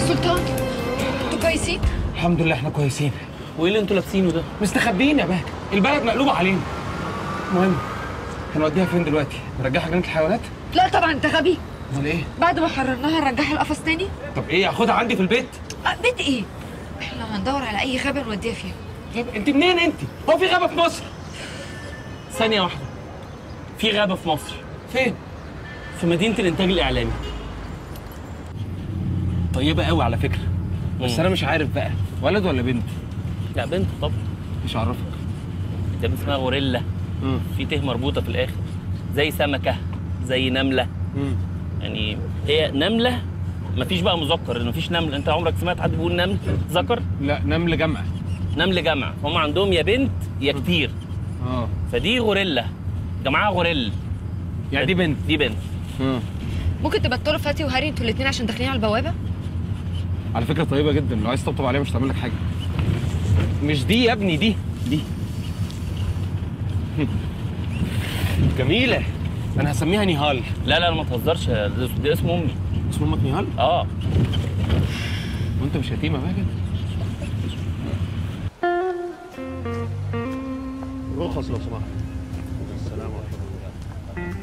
سلطان انتوا كويسين؟ الحمد لله احنا كويسين وايه اللي انتوا لابسينه ده؟ مستخبيين يا بهجة البلد مقلوبة علينا المهم هنوديها فين دلوقتي؟ نرجعها جنينة الحيوانات؟ لا طبعا انت غبي امال ايه؟ بعد ما حررناها نرجعها القفص تاني طب ايه اخدها عندي في البيت؟ أه بيت ايه؟ احنا هندور على اي غابه نوديها فيها غابة انت منين انت؟ هو في غابة في مصر؟ ثانية واحدة في غابة في مصر فين؟ في مدينة الإنتاج الإعلامي طيبة قوي على فكرة بس مم. انا مش عارف بقى ولد ولا بنت؟ لا بنت طبعا مش عارفك ده اسمها غوريلا امم في ته مربوطة في الآخر زي سمكة زي نملة امم يعني هي نملة مفيش بقى مذكر مفيش نمل انت عمرك سمعت حد بيقول نمل ذكر لا نمل جمع نمل جمع هم عندهم يا بنت يا كتير اه فدي غوريلا جماعة غوريل يعني دي بنت دي بنت امم ممكن تبطلوا فاتي وهاري انتوا الاثنين عشان داخلين على البوابه على فكرة طيبة جدا لو عايز تطبطب عليها مش هتعمل لك حاجة مش دي يا ابني دي دي جميلة أنا هسميها نيهال لا لا لا ما تهزرش ده ده اسم امي اسم أمك نيهال؟ اه وأنت مش يتيمة بقى كده رخص لو سمحت السلام عليكم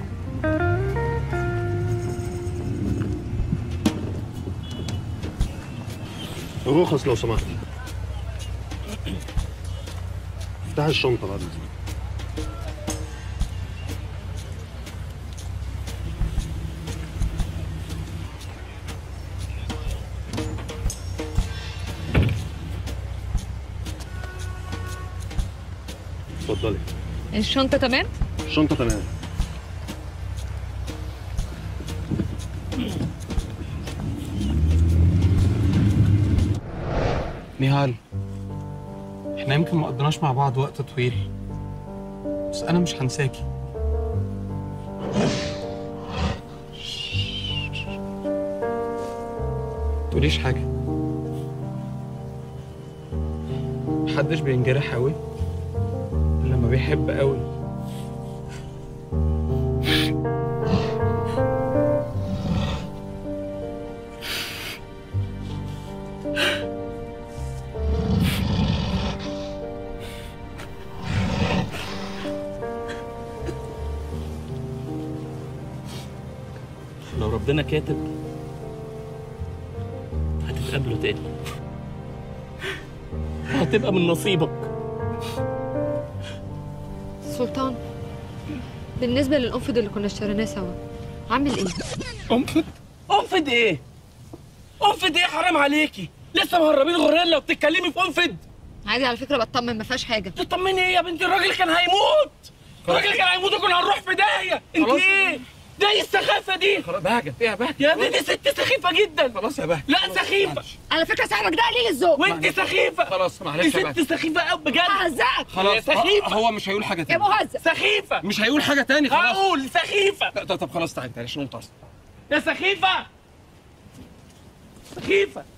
رخص لو سمحت افتح الشنطة بعد اذنك اتفضلي الشنطه تمام الشنطة تمام نيهال احنا يمكن ما قضيناش مع بعض وقت طويل بس أنا مش هنساكي تقوليش حاجة محدش بينجرح قوي إلا لما بيحب قوي لو ربنا كاتب هتتقابلوا تاني هتبقى من نصيبك سلطان بالنسبه للقنفذ اللي كنا اشتريناه سوا عامل ايه انفد انفد ايه؟ انفد ايه حرام عليكي؟ لسه مهربين غوريلا وبتتكلمي في انفد عادي على فكره بطمن ما فيهاش حاجه تطمني ايه يا بنتي الراجل كان هيموت الراجل كان هيموت وكنا هنروح في داهيه انت خلاص. ايه؟ ده ايه السخافه دي؟ خلاص بهجة يا بهجة يا ابني دي ست سخيفه جدا خلاص يا بهجة لا سخيفه على فكره صاحبك ده قليل الذوق وانت سخيفه خلاص دي معلش يا ست بهجة سخيفه قوي بجد ههزقك خلاص يا سخيفة. هو مش هيقول حاجة يا تاني مهزأ سخيفه مش هيقول حاجة تاني خلاص هقول سخيفه لا، طب طب خلاص تعالى تعالى عشان نقوم يا سخيفه سخيفه